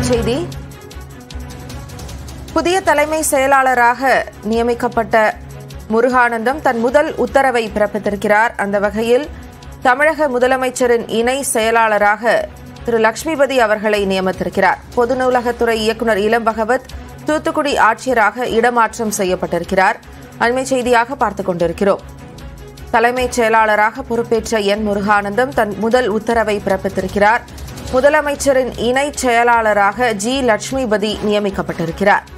செய்தி புதிய தலைமை செயலாளராக நியமிக்கப்பட்ட முருகானந்தம் தன் முதல் உத்தரவை பிறப்பித்திருக்கிறார் அந்த வகையில் தமிழக முதலமைச்சரின் இணை செயலாளராக திரு லட்சுமிபதி அவர்களை நியமித்திருக்கிறார் பொது நூலகத்துறை இயக்குநர் இளம் பகவத் தூத்துக்குடி ஆட்சியராக இடமாற்றம் செய்யப்பட்டிருக்கிறார் அண்மை செய்தியாக பார்த்துக் கொண்டிருக்கிறோம் தலைமைச் செயலாளராக பொறுப்பேற்ற என் முருகானந்தம் தன் முதல் உத்தரவை பிறப்பித்திருக்கிறார் முதலமைச்சரின் இணை செயலாளராக ஜி லட்சுமிபதி நியமிக்கப்பட்டிருக்கிறார்